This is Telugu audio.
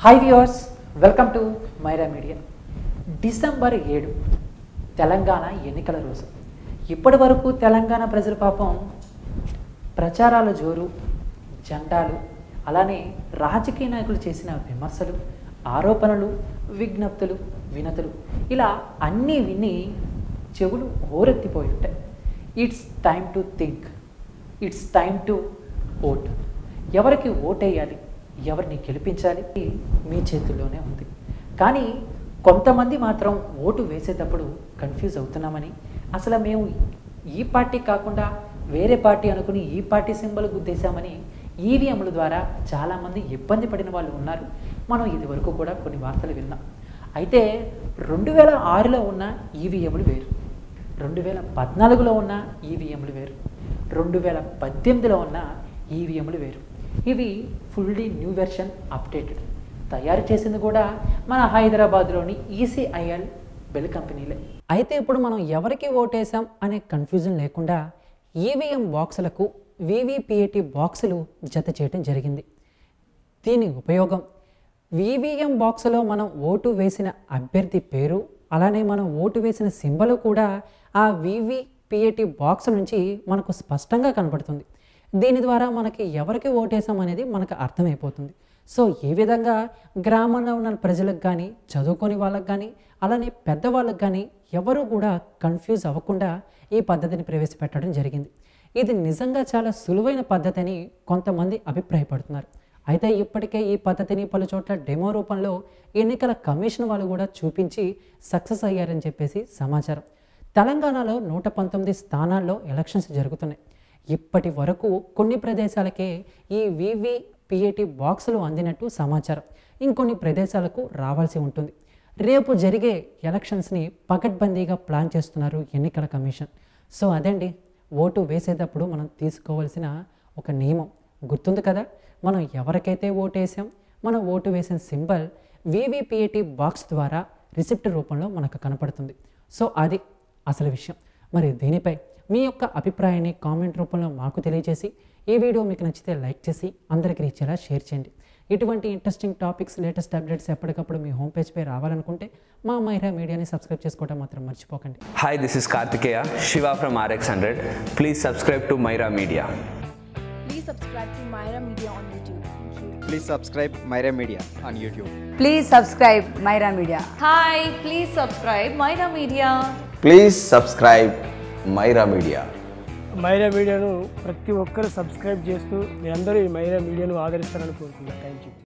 Hi viewers welcome to Myra media December ఏడు తెలంగాణ ఎన్నికల రోజు ఇప్పటి వరకు తెలంగాణ ప్రజల పాపం ప్రచారాల జోరు జెండాలు అలానే రాజకీయ నాయకులు చేసిన విమర్శలు ఆరోపణలు విజ్ఞప్తులు వినతులు ఇలా అన్నీ విని చెవులు హోరెత్తిపోయి ఉంటాయి it's time to think it's time to vote ఎవరికి ఓటేయాలి ఎవరిని గెలిపించాలి మీ చేతుల్లోనే ఉంది కానీ కొంతమంది మాత్రం ఓటు వేసేటప్పుడు కన్ఫ్యూజ్ అవుతున్నామని అసలు మేము ఈ పార్టీ కాకుండా వేరే పార్టీ అనుకుని ఈ పార్టీ సింబల్ గుద్దేశామని ఈవీఎంల ద్వారా చాలామంది ఇబ్బంది పడిన వాళ్ళు ఉన్నారు మనం ఇది వరకు కూడా కొన్ని వార్తలు విన్నాం అయితే రెండు వేల ఆరులో ఉన్న ఈవీఎంలు వేరు రెండు వేల పద్నాలుగులో ఉన్న ఈవీఎంలు వేరు రెండు వేల పద్దెనిమిదిలో ఉన్న ఈవీఎంలు వేరు ఇవి ఫుల్లీ న్యూ వెర్షన్ అప్డేటెడ్ తయారు చేసింది కూడా మన హైదరాబాద్లోని ఈసీఐఎల్ బెల్ కంపెనీలే అయితే ఇప్పుడు మనం ఎవరికి ఓటేసాం అనే కన్ఫ్యూజన్ లేకుండా ఈవీఎం బాక్సులకు వివిపిఏటి బాక్సులు జత చేయడం జరిగింది దీని ఉపయోగం ఈవీఎం బాక్స్లో మనం ఓటు వేసిన అభ్యర్థి పేరు అలానే మనం ఓటు వేసిన సింబల్ కూడా ఆ వివిపిఏటి బాక్స్ నుంచి మనకు స్పష్టంగా కనపడుతుంది దీని ద్వారా మనకి ఎవరికి ఓటేసాం అనేది మనకు అర్థమైపోతుంది సో ఈ విధంగా గ్రామంలో ఉన్న ప్రజలకు కానీ చదువుకొని వాళ్ళకి కానీ అలానే పెద్దవాళ్ళకి కానీ ఎవరు కూడా కన్ఫ్యూజ్ అవ్వకుండా ఈ పద్ధతిని ప్రవేశపెట్టడం జరిగింది ఇది నిజంగా చాలా సులువైన పద్ధతి అని కొంతమంది అభిప్రాయపడుతున్నారు అయితే ఇప్పటికే ఈ పద్ధతిని పలు చోట్ల డెమో రూపంలో ఎన్నికల కమిషన్ వాళ్ళు కూడా చూపించి సక్సెస్ అయ్యారని చెప్పేసి సమాచారం తెలంగాణలో నూట పంతొమ్మిది స్థానాల్లో ఎలక్షన్స్ జరుగుతున్నాయి ఇప్పటి వరకు కొన్ని ప్రదేశాలకే ఈ వివిపిఏటి బాక్సులు అందినట్టు సమాచారం ఇంకొన్ని ప్రదేశాలకు రావాల్సి ఉంటుంది రేపు జరిగే ఎలక్షన్స్ని పకడ్బందీగా ప్లాన్ చేస్తున్నారు ఎన్నికల కమిషన్ సో అదండి ఓటు వేసేటప్పుడు మనం తీసుకోవాల్సిన ఒక నియమం గుర్తుంది కదా మనం ఎవరికైతే ఓటు వేసాం మనం ఓటు వేసిన సింబల్ వివిపిఏటి బాక్స్ ద్వారా రిసిప్ట్ రూపంలో మనకు కనపడుతుంది సో అది అసలు విషయం మరి దీనిపై మీ యొక్క అభిప్రాయాన్ని కామెంట్ రూపంలో మాకు తెలియజేసి ఈ వీడియో మీకు నచ్చితే లైక్ చేసి అందరికీ ఇచ్చేలా షేర్ చేయండి ఇటువంటి ఇంట్రెస్టింగ్ టాపిక్స్ లేటెస్ట్ అప్డేట్స్ ఎప్పటికప్పుడు మీ హోమ్ పేజ్పై రావాలనుకుంటే మా మైరా మీడియాని సబ్స్క్రైబ్ చేసుకోవడం మాత్రం మర్చిపోకండి Hi, this is Kartikeya, Shiva from RX100. Please subscribe to Myra Media. Please subscribe to Myra Media on YouTube. Thank you. Please subscribe Myra Media on YouTube. Please subscribe Myra Media. Hi, please subscribe Myra Media. Please subscribe Myra Media Myra మీడియాను ప్రతి ఒక్కరు సబ్స్క్రైబ్ చేస్తూ మీరందరూ ఈ మైరా మీడియాను ఆదరిస్తారని కోరుకుంటున్నాను థ్యాంక్ యూ